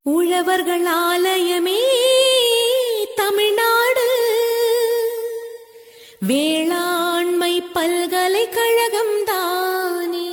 உழவர்கள் ஆலயமே தமிழ்நாடு வேளாண்மை பல்கலைக்கழகம் தானே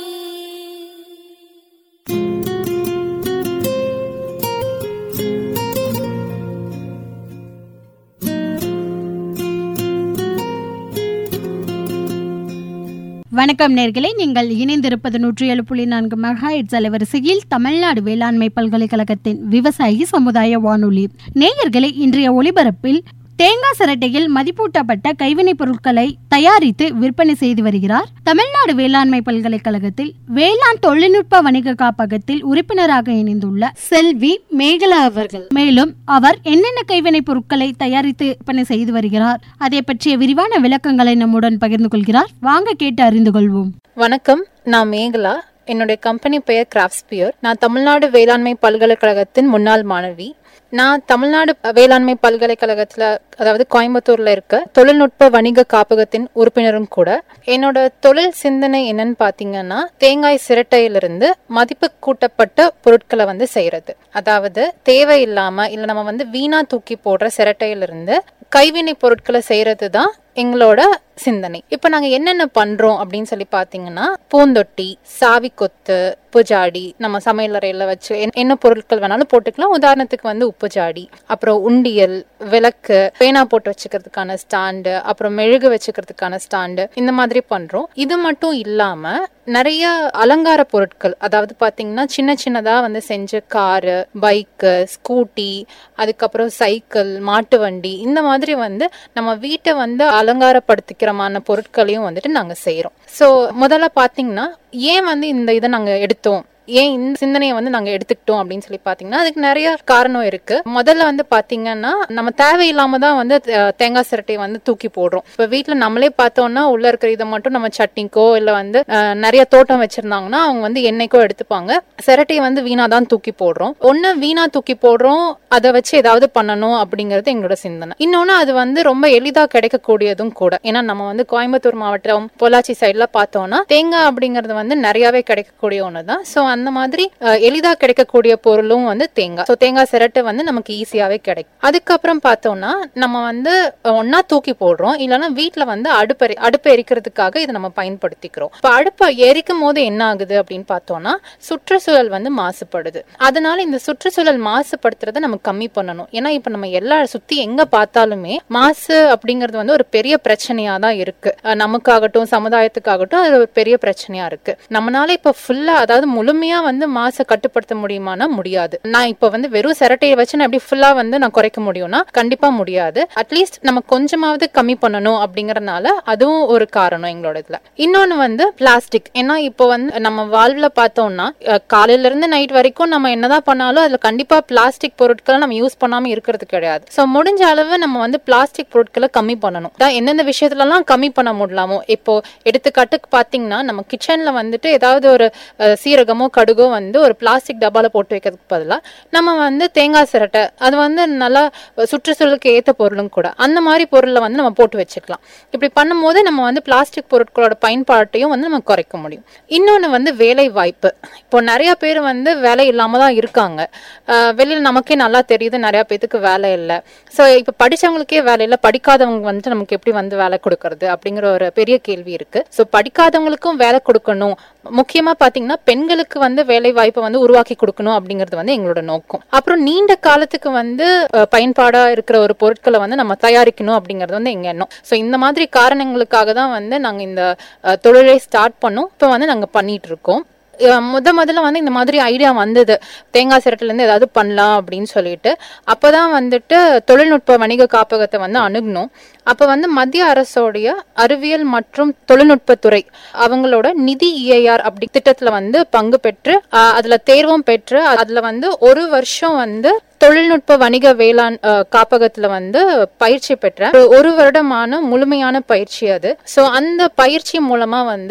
வணக்கம் நேர்களே நீங்கள் இணைந்திருப்பது நூற்றி ஏழு புள்ளி நான்கு மெகா இட்ஸ் அலைவரிசையில் தமிழ்நாடு வேளாண்மை பல்கலைக்கழகத்தின் விவசாயி சமுதாய வானொலி நேயர்களே இன்றைய ஒளிபரப்பில் தேங்காய் சிரட்டையில் மதிப்பூட்டப்பட்ட கைவினைப் பொருட்களை தயாரித்து விற்பனை செய்து வருகிறார் தமிழ்நாடு வேளாண்மை பல்கலைக்கழகத்தில் வேளாண் தொழில்நுட்ப வணிக காப்பகத்தில் உறுப்பினராக இணைந்துள்ள செல்வி மேகலா அவர்கள் மேலும் அவர் என்னென்ன கைவினைப் பொருட்களை தயாரித்து விற்பனை செய்து வருகிறார் அதை பற்றிய விரிவான விளக்கங்களை நம்முடன் பகிர்ந்து கொள்கிறார் வாங்க கேட்டு அறிந்து கொள்வோம் வணக்கம் நான் மேகலா என்னுடைய கம்பெனி பெயர் கிராஃப்ட்ஸ்பியர் நான் தமிழ்நாடு வேளாண்மை பல்கலைக்கழகத்தின் முன்னாள் மாணவி நான் தமிழ்நாடு வேளாண்மை பல்கலைக்கழகத்துல அதாவது கோயம்புத்தூர்ல இருக்க தொழில்நுட்ப வணிக காப்பகத்தின் உறுப்பினரும் கூட என்னோட தொழில் சிந்தனை என்னன்னு பாத்தீங்கன்னா தேங்காய் சிரட்டையிலிருந்து மதிப்பு கூட்டப்பட்ட பொருட்களை வந்து செய்யறது அதாவது தேவையில்லாம இல்ல நம்ம வந்து வீணா தூக்கி போடுற சிரட்டையிலிருந்து கைவினை பொருட்களை செய்யறது தான் எங்களோட சிந்தனை இப்ப நாங்க என்னென்ன பண்றோம் அப்படின்னு சொல்லி பாத்தீங்கன்னா பூந்தொட்டி சாவி கொத்து உப்பு ஜாடி நம்ம சமையலறையில வச்சு என்ன- என்ன பொருட்கள் வேணாலும் போட்டுக்கலாம் உதாரணத்துக்கு வந்து உப்பு ஜாடி அப்புறம் உண்டியல் விளக்கு பேனா போட்டு வச்சுக்கிறதுக்கான ஸ்டாண்டு அப்புறம் மெழுகு வச்சுக்கிறதுக்கான ஸ்டாண்டு இந்த மாதிரி பண்றோம் இது மட்டும் இல்லாம நிறைய அலங்கார பொருட்கள் அதாவது பாத்தீங்கன்னா சின்ன சின்னதா வந்து செஞ்ச காரு பைக்கு ஸ்கூட்டி அதுக்கப்புறம் சைக்கிள் மாட்டு வண்டி இந்த மாதிரி வந்து நம்ம வீட்டை வந்து அலங்காரப்படுத்திக்கிறமான பொருட்களையும் வந்துட்டு நாங்க செய்யறோம் சோ முதல்ல பாத்தீங்கன்னா ஏன் வந்து இந்த இதை நாங்க எடுத்தோம் ஏன் இந்த சிந்தனையை வந்து நாங்க எடுத்துக்கிட்டோம் அப்படின்னு சொல்லி பாத்தீங்கன்னா அதுக்கு நிறைய காரணம் இருக்கு முதல்ல வந்து பாத்தீங்கன்னா நம்ம தேவையில்லாம தான் வந்து அஹ், தேங்காய் சிரட்டையை வந்து தூக்கி போடுறோம் இப்ப வீட்ல நம்மளே பார்த்தோம்னா உள்ள இருக்கிற இதை மட்டும் நம்ம சட்னிக்கோ இல்ல வந்து அஹ், நிறைய தோட்டம் வச்சிருந்தாங்கன்னா அவங்க வந்து எண்ணெய்க்கோ எடுத்துப்பாங்க சிரட்டையை வந்து வீணா தான் தூக்கி போடுறோம் ஒண்ணு வீணா தூக்கி போடுறோம் அதை வச்சு ஏதாவது பண்ணணும் அப்படிங்கிறது எங்களோட சிந்தனை இன்னொன்னு அது வந்து ரொம்ப எளிதா கிடைக்கக்கூடியதும் கூட ஏன்னா நம்ம வந்து கோயம்புத்தூர் மாவட்டம் பொள்ளாச்சி சைட்ல பார்த்தோம்னா தேங்காய் அப்படிங்கிறது வந்து நிறையவே கிடைக்கக்கூடிய ஒண்ணுதான் சோ அந்த மாதிரி அஹ், எளிதா கிடைக்கக்கூடிய பொருளும் வந்து தேங்காய் சோ தேங்காய் சிரட்டை வந்து நமக்கு ஈஸியாவே கிடைக்கும் அதுக்கப்புறம் பார்த்தோம்னா நம்ம வந்து அஹ், ஒண்ணா தூக்கி போடுறோம் இல்லைன்னா வீட்ல வந்து அடுப்பு எரி- அடுப்பு எரிக்கிறதுக்காக இதை நம்ம பயன்படுத்திக்கிறோம் இப்ப அடுப்பை எரிக்கும் போது என்ன ஆகுது அப்படின்னு பார்த்தோம்னா சுற்றுச்சூழல் வந்து மாசுபடுது அதனால இந்த சுற்றுச்சூழல் மாசுபடுத்துறதை நம்ம கம்மி பண்ணணும் ஏன்னா இப்ப நம்ம எல்லா சுத்தி எங்க பார்த்தாலுமே மாசு அப்படிங்கிறது வந்து ஒரு பெரிய பிரச்சனையா தான் இருக்கு அஹ் நமக்காகட்டும் சமுதாயத்துக்காகட்டும் அது ஒரு பெரிய பிரச்சனையா இருக்கு நம்மளால இப்ப ஃபுல்லா அதாவது முழுமையா வந்து மாசை கட்டுப்படுத்த முடியுமானா முடியாது நான் இப்ப வந்து வெறும் சிரட்டையை வச்சு நான் எப்படி ஃபுல்லா வந்து நான் குறைக்க முடியும்னா கண்டிப்பா முடியாது அட்லீஸ்ட் நம்ம கொஞ்சமாவது கம்மி பண்ணணும் அப்படிங்கறதுனால அதுவும் ஒரு காரணம் எங்களோட இதுல இன்னொன்னு வந்து பிளாஸ்டிக் ஏன்னா இப்போ வந்து நம்ம வாழ்வுல பார்த்தோம்னா அஹ், காலையில இருந்து நைட் வரைக்கும் நம்ம என்னதான் பண்ணாலும் அதுல கண்டிப்பா பிளாஸ்டிக் பொருட்களை நம்ம யூஸ் பண்ணாம இருக்கிறது கிடையாது சோ முடிஞ்ச அளவு நம்ம வந்து பிளாஸ்டிக் பொருட்களை கம்மி பண்ணணும் தான் எந்தெந்த விஷயத்துல எல்லாம் கம்மி பண்ண முடியலாமோ இப்போ எடுத்துக்காட்டுக்கு பாத்தீங்கன்னா நம்ம கிச்சன்ல வந்துட்டு ஏதாவது ஒரு அஹ், சீரகமோ கடுகோ வந்து ஒரு பிளாஸ்டிக் டப்பால போட்டு வைக்கிறதுக்கு பதிலா நம்ம வந்து தேங்காய் சிரட்டை அது வந்து நல்லா சுற்றுச்சூழலுக்கு ஏத்த பொருளும் கூட அந்த மாதிரி பொருளை வந்து நம்ம போட்டு வச்சுக்கலாம் இப்படி பண்ணும்போது நம்ம வந்து பிளாஸ்டிக் பொருட்களோட பயன்பாட்டையும் வந்து நம்ம குறைக்க முடியும் இன்னொன்னு வந்து வேலை வாய்ப்பு இப்போ நிறைய பேர் வந்து வேலை இல்லாம தான் இருக்காங்க அஹ் வெளியில நமக்கே நல்லா தெரியுது நிறைய பேத்துக்கு வேலை இல்லை ஸோ இப்போ படிச்சவங்களுக்கே வேலை இல்லை படிக்காதவங்க வந்து நமக்கு எப்படி வந்து வேலை கொடுக்கறது அப்படிங்கிற ஒரு பெரிய கேள்வி இருக்கு ஸோ படிக்காதவங்களுக்கும் வேலை கொடுக்கணும் முக்கியமா பாத்தீங்கன்னா பெண்களுக்கு வந்து வேலை வாய்ப்பை வந்து உருவாக்கி கொடுக்கணும் அப்படிங்கிறது வந்து எங்களோட நோக்கம் அப்புறம் நீண்ட காலத்துக்கு வந்து அஹ், பயன்பாடா இருக்கிற ஒரு பொருட்களை வந்து நம்ம தயாரிக்கணும் அப்படிங்கிறது வந்து எங்க எண்ணம் ஸோ இந்த மாதிரி காரணங்களுக்காக தான் வந்து நாங்க இந்த அஹ், தொழிலை ஸ்டார்ட் பண்ணோம் இப்போ வந்து நாங்க பண்ணிட்டு இருக்கோம் அஹ் முத முதல்ல வந்து இந்த மாதிரி ஐடியா வந்தது தேங்காய் சிரட்டுல இருந்து ஏதாவது பண்ணலாம் அப்படின்னு சொல்லிட்டு அப்பதான் வந்துட்டு தொழில்நுட்ப வணிக காப்பகத்தை வந்து அணுகணும் அப்ப வந்து மத்திய அரசோடைய அறிவியல் மற்றும் தொழில்நுட்பத்துறை அவங்களோட நிதி இஐஆர் அப்படி திட்டத்துல வந்து பங்கு பெற்று அஹ் அதுல தேர்வும் பெற்று அதுல வந்து ஒரு வருஷம் வந்து தொழில்நுட்ப வணிக வேளாண் அஹ், காப்பகத்துல வந்து பயிற்சி பெற்றேன் ஒரு- ஒரு வருடமான முழுமையான பயிற்சி அது சோ அந்த பயிற்சி மூலமா வந்து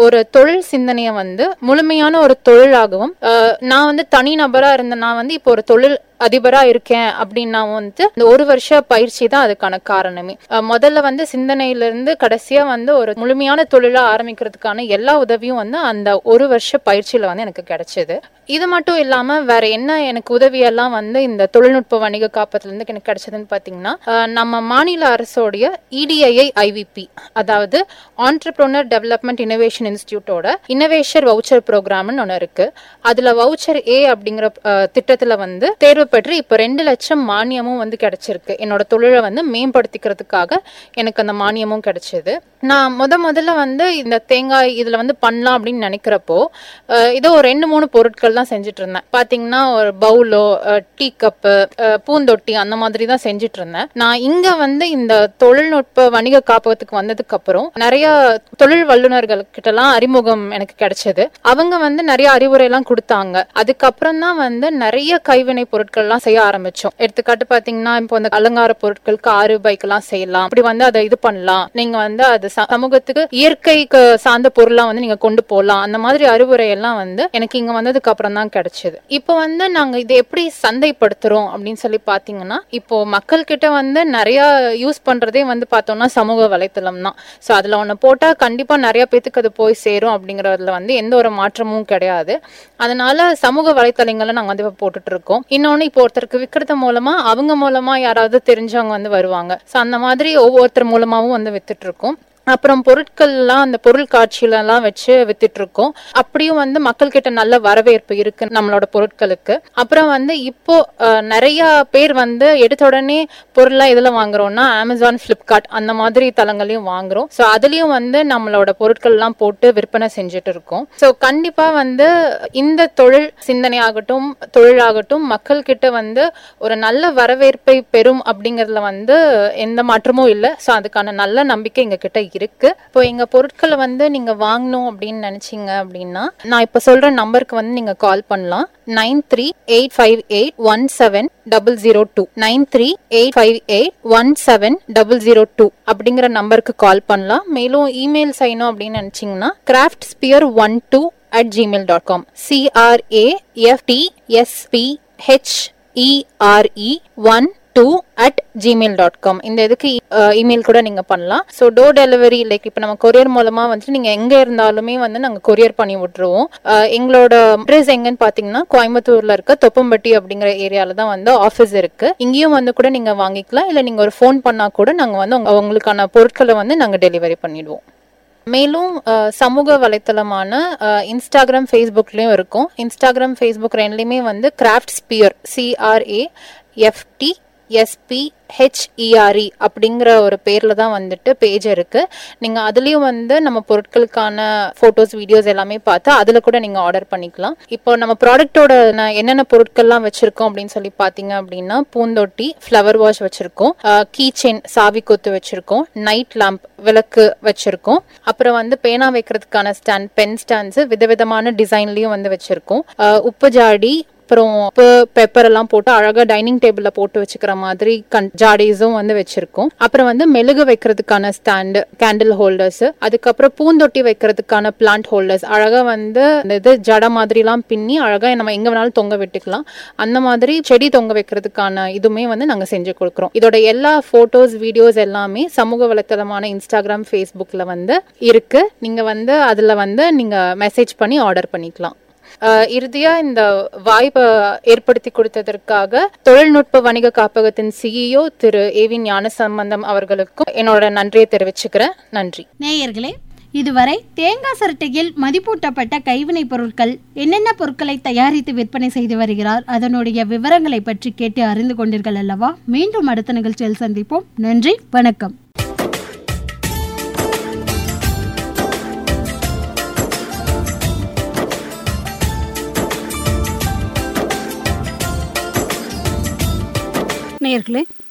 ஒரு தொழில் சிந்தனையை வந்து முழுமையான ஒரு தொழிலாகவும் அஹ், நான் வந்து தனி நபரா இருந்த நான் வந்து இப்போ ஒரு தொழில் அதிபரா இருக்கேன் அப்படின்னா வந்து இந்த ஒரு வருஷ பயிற்சி தான் அதுக்கான காரணமே அஹ், முதல்ல வந்து சிந்தனையில இருந்து கடைசியா வந்து ஒரு முழுமையான தொழிலா ஆரம்பிக்கிறதுக்கான எல்லா உதவியும் வந்து அந்த ஒரு வருஷ பயிற்சியில வந்து எனக்கு கிடைச்சது இது மட்டும் இல்லாம வேற என்ன எனக்கு உதவியெல்லாம் வந்து இந்த தொழில்நுட்ப வணிக காப்பத்துல இருந்து எனக்கு கிடைச்சதுன்னு பாத்தீங்கன்னா அஹ், நம்ம மாநில அரசோடைய இடிஐஐ ஐவிபி அதாவது ஆண்டர்பிரோனர் டெவலப்மெண்ட் இனோவேஷன் இன்ஸ்டியூட்டோட இனோவேஷர் வவுச்சர் ப்ரோக்ராம்னு ஒன்று இருக்கு அதுல வவுச்சர் ஏ அப்படிங்கிற அஹ், திட்டத்துல வந்து தேர்வு பெற்று இப்போ ரெண்டு லட்சம் மானியமும் வந்து கிடைச்சிருக்கு என்னோட தொழிலை வந்து மேம்படுத்திக்கிறதுக்காக எனக்கு அந்த மானியமும் கிடைச்சது நான் முத முதல்ல வந்து இந்த தேங்காய் இதுல வந்து பண்ணலாம் அப்படின்னு நினைக்கிறப்போ அஹ், இதோ ஒரு ரெண்டு மூணு பொருட்கள் தான் செஞ்சுட்டு இருந்தேன் பாத்தீங்கன்னா ஒரு பவுலோ டீ கப்பு பூந்தொட்டி அந்த மாதிரி தான் செஞ்சுட்டு இருந்தேன் நான் இங்க வந்து இந்த தொழில்நுட்ப வணிக காப்பகத்துக்கு வந்ததுக்கு அப்புறம் நிறைய தொழில் வல்லுநர்கள் கிட்டலாம் அறிமுகம் எனக்கு கிடைச்சது அவங்க வந்து நிறைய அறிவுரை எல்லாம் கொடுத்தாங்க அதுக்கப்புறம் தான் வந்து நிறைய கைவினை பொருட்கள் எல்லாம் செய்ய ஆரம்பிச்சோம் எடுத்துக்காட்டு பாத்தீங்கன்னா இப்போ இந்த அலங்கார பொருட்கள் காரு பைக் எல்லாம் செய்யலாம் அப்படி வந்து அதை இது பண்ணலாம் நீங்க வந்து அது ச- சமூகத்துக்கு இயற்கைக்கு சார்ந்த பொருளா வந்து நீங்க கொண்டு போகலாம் அந்த மாதிரி அறிவுரை எல்லாம் வந்து எனக்கு இங்க வந்ததுக்கு அப்புறம் தான் கிடைச்சது இப்போ வந்து நாங்க இதை எப்படி சந்தைப்படுத்துறோம் அப்படின்னு சொல்லி பாத்தீங்கன்னா இப்போ மக்கள் கிட்ட வந்து நிறைய யூஸ் பண்றதே வந்து பார்த்தோம்னா சமூக வலைத்தளம் தான் ஸோ அதுல ஒண்ணு போட்டா கண்டிப்பா நிறைய பேத்துக்கு அது போய் சேரும் அப்படிங்கறதுல வந்து எந்த ஒரு மாற்றமும் கிடையாது அதனால சமூக வலைத்தளங்களை நாங்க வந்து இப்ப போட்டுட்டு இருக்கோம் இன்னொன்னு இப்போ ஒருத்தருக்கு விற்கிறது மூலமா அவங்க மூலமா யாராவது தெரிஞ்சவங்க வந்து வருவாங்க ஸோ அந்த மாதிரி ஒவ்வொருத்தர் மூலமாவும் வந்து வித்துட்டு இருக்கோம் அப்புறம் பொருட்கள்லாம் அந்த பொருள் காட்சியில எல்லாம் வச்சு வித்துட்டு இருக்கோம் அப்படியும் வந்து மக்கள் கிட்ட நல்ல வரவேற்பு இருக்கு நம்மளோட பொருட்களுக்கு அப்புறம் வந்து இப்போ அஹ், நிறைய பேர் வந்து எடுத்த உடனே பொருள்லாம் இதுல வாங்குறோம்னா அமேசான் பிளிப்கார்ட் அந்த மாதிரி தளங்களையும் வாங்குறோம் ஸோ அதுலயும் வந்து நம்மளோட பொருட்கள் எல்லாம் போட்டு விற்பனை செஞ்சுட்டு இருக்கோம் ஸோ கண்டிப்பா வந்து இந்த தொழில் சிந்தனையாகட்டும் தொழிலாகட்டும் மக்கள் கிட்ட வந்து ஒரு நல்ல வரவேற்பை பெறும் அப்படிங்கறதுல வந்து எந்த மாற்றமும் இல்லை ஸோ அதுக்கான நல்ல நம்பிக்கை எங்க கிட்ட இருக்கு இப்போ எங்க பொருட்களை வந்து நீங்க வாங்கணும் அப்படின்னு நினைச்சீங்க அப்படின்னா நான் இப்ப சொல்ற நம்பருக்கு வந்து நீங்க கால் பண்ணலாம் nine three eight five eight one seven double zero two nine three eight five eight one seven double zero two அப்படிங்கிற நம்பருக்கு கால் பண்ணலாம் மேலும் இமெயில் செய்யணும் அப்படின்னு நினைச்சீங்கன்னா craft sphere one two at Gmail dot com சிஆர்ஏஎஃப்டிஎஸ்பி HERE one two at Gmail dot com இந்த இதுக்கு email கூட நீங்க பண்ணலாம் ஸோ டோர் டெலிவரி லைக் இப்போ நம்ம கொரியர் மூலமா வந்து நீங்க எங்க இருந்தாலுமே வந்து நாங்க கொரியர் பண்ணி விட்டுருவோம் அஹ், எங்களோட அட்ரஸ் எங்கன்னு பாத்தீங்கன்னா கோயம்புத்தூர்ல இருக்க தொப்பம்பட்டி அப்படிங்கிற ஏரியால தான் வந்து ஆஃபீஸ் இருக்கு இங்கேயும் வந்து கூட நீங்க வாங்கிக்கலாம் இல்ல நீங்க ஒரு ஃபோன் பண்ணா கூட நாங்க வந்து உங்க- உங்களுக்கான பொருட்களை வந்து நாங்க டெலிவரி பண்ணிடுவோம் மேலும் அஹ், சமூக வலைத்தளமான அஹ், இன்ஸ்டாகிராம் ஃபேஸ்புக்லயும் இருக்கும் இன்ஸ்டாகிராம் ஃபேஸ்புக் ரெண்டுலையுமே வந்து craft sphere C R A F T S P H E R E அப்படிங்கிற ஒரு பேர்ல தான் வந்துட்டு பேஜ் இருக்கு நீங்க அதுலயும் வந்து நம்ம பொருட்களுக்கான போட்டோஸ் வீடியோஸ் எல்லாமே பார்த்து அதுல கூட நீங்க ஆர்டர் பண்ணிக்கலாம் இப்போ நம்ம ப்ராடக்ட்டோட என்னென்ன பொருட்கள்லாம் வச்சிருக்கோம் அப்படின்னு சொல்லி பாத்தீங்க அப்படின்னா பூந்தொட்டி ஃப்ளவர் வாஷ் வச்சிருக்கோம் கீ செயின் சாவி கொத்து வச்சிருக்கோம் நைட் லேம்ப் விளக்கு வச்சிருக்கோம் அப்புறம் வந்து பேனா வைக்கிறதுக்கான ஸ்டாண்ட் பென் ஸ்டாண்ட்ஸ் விதவிதமான டிசைன்லயும் வந்து வச்சிருக்கோம் அஹ் உப்பு ஜாடி அப்புறம் உப்பு பெப்பர் எல்லாம் போட்டு அழகா டைனிங் டேபிள்ல போட்டு வச்சுக்கிற மாதிரி கண் ஜாடிஸும் வந்து வச்சிருக்கோம் அப்புறம் வந்து மெழுகு வைக்கிறதுக்கான ஸ்டாண்டு கேண்டில் ஹோல்டர்ஸ் அதுக்கப்புறம் பூந்தொட்டி வைக்கிறதுக்கான பிளான்ட் ஹோல்டர்ஸ் அழகா வந்து அந்த இது ஜட மாதிரிலாம் பின்னி அழகா நம்ம எங்க வேணாலும் தொங்க விட்டுக்கலாம் அந்த மாதிரி செடி தொங்க வைக்கிறதுக்கான இதுவுமே வந்து நாங்க செஞ்சு கொடுக்குறோம் இதோட எல்லா போட்டோஸ் வீடியோஸ் எல்லாமே சமூக வலைத்தளமான இன்ஸ்டாகிராம் ஃபேஸ்புக்ல வந்து இருக்கு நீங்க வந்து அதுல வந்து நீங்க மெசேஜ் பண்ணி ஆர்டர் பண்ணிக்கலாம் அஹ் இறுதியா இந்த வாய்ப்பை ஏற்படுத்தி கொடுத்ததற்காக தொழில்நுட்ப வணிக காப்பகத்தின் சிஇஓ திரு ஏவி ஞானசம்பந்தம் அவர்களுக்கும் என்னோட நன்றியை தெரிவிச்சுக்கிறேன் நன்றி நேயர்களே இதுவரை தேங்காய் சரட்டையில் மதிப்பூட்டப்பட்ட கைவினைப் பொருட்கள் என்னென்ன பொருட்களை தயாரித்து விற்பனை செய்து வருகிறார் அதனுடைய விவரங்களை பற்றி கேட்டு அறிந்து கொண்டீர்கள் அல்லவா மீண்டும் அடுத்த நிகழ்ச்சியில் சந்திப்போம் நன்றி வணக்கம் நேயர்களே